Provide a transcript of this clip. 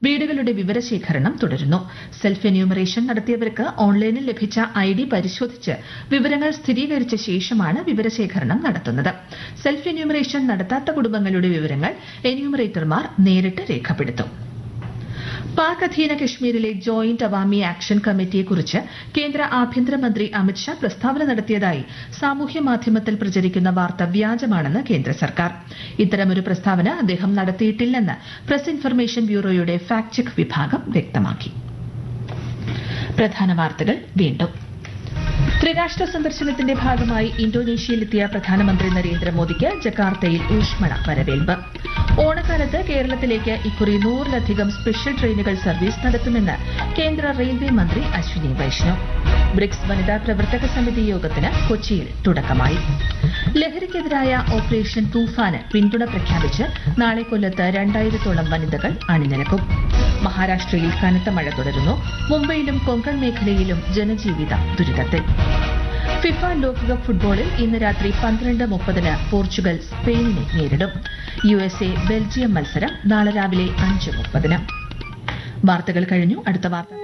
വീടുകളുടെ വിവരശേഖരണം തുടരുന്നു സെൽഫ് എന്യൂമറേഷൻ നടത്തിയവർക്ക് ഓൺലൈനിൽ ലഭിച്ച ഐ ഡി പരിശോധിച്ച് വിവരങ്ങൾ സ്ഥിരീകരിച്ച ശേഷമാണ് വിവരശേഖരണം നടത്തുന്നത് സെൽഫ് എന്യൂമറേഷൻ നടത്താത്ത കുടുംബങ്ങളുടെ വിവരങ്ങൾ എന്യൂമറേറ്റർമാർ നേരിട്ട് രേഖപ്പെടുത്തും പാക് അധീന കശ്മീരിലെ ജോയിന്റ് അവാമി ആക്ഷൻ കമ്മിറ്റിയെക്കുറിച്ച് കേന്ദ്ര ആഭ്യന്തരമന്ത്രി അമിത്ഷാ പ്രസ്താവന നടത്തിയതായി സാമൂഹ്യ മാധ്യമത്തിൽ പ്രചരിക്കുന്ന വാർത്ത വ്യാജമാണെന്ന് കേന്ദ്ര സർക്കാർ ഇത്തരമൊരു പ്രസ്താവന അദ്ദേഹം നടത്തിയിട്ടില്ലെന്ന് പ്രസ് ഇൻഫർമേഷൻ ബ്യൂറോയുടെ ഫാക്ട് ചെക്ക് വിഭാഗം വ്യക്തമാക്കി പ്രധാന വാർത്തകൾ വീണ്ടും ത്രിരാഷ്ട്ര സന്ദർശനത്തിന്റെ ഭാഗമായി ഇന്തോനേഷ്യയിലെത്തിയ പ്രധാനമന്ത്രി നരേന്ദ്രമോദിക്ക് ജക്കാർത്തയിൽ ഊഷ്മള വരവേൽപ്പ് ഓണക്കാലത്ത് കേരളത്തിലേക്ക് ഇക്കുറി നൂറിലധികം സ്പെഷ്യൽ ട്രെയിനുകൾ സർവീസ് നടത്തുമെന്ന് കേന്ദ്ര റെയിൽവേ മന്ത്രി അശ്വിനി വൈഷ്ണവ് ബ്രിക്സ് വനിതാ പ്രവർത്തക സമിതി യോഗത്തിന് കൊച്ചിയിൽ തുടക്കമായി ലഹരിക്കെതിരായ ഓപ്പറേഷൻ തൂഫാന് പിന്തുണ പ്രഖ്യാപിച്ച് നാളെ കൊല്ലത്ത് രണ്ടായിരത്തോളം വനിതകൾ അണിനിരക്കും മഹാരാഷ്ട്രയിൽ കനത്ത മഴ തുടരുന്നു മുംബൈയിലും കൊങ്കൺ മേഖലയിലും ജനജീവിതം ദുരിതത്തിൽ ഫിഫ ലോകകപ്പ് ഫുട്ബോളിൽ ഇന്ന് രാത്രി പന്ത്രണ്ട് മുപ്പതിന് പോർച്ചുഗൽ സ്പെയിനിനെ നേരിടും യു എസ് എ ബെൽജിയം മത്സരം നാളെ രാവിലെ അഞ്ച് മുപ്പതിന് വാർത്തകൾ കഴിഞ്ഞു അടുത്ത വാർത്ത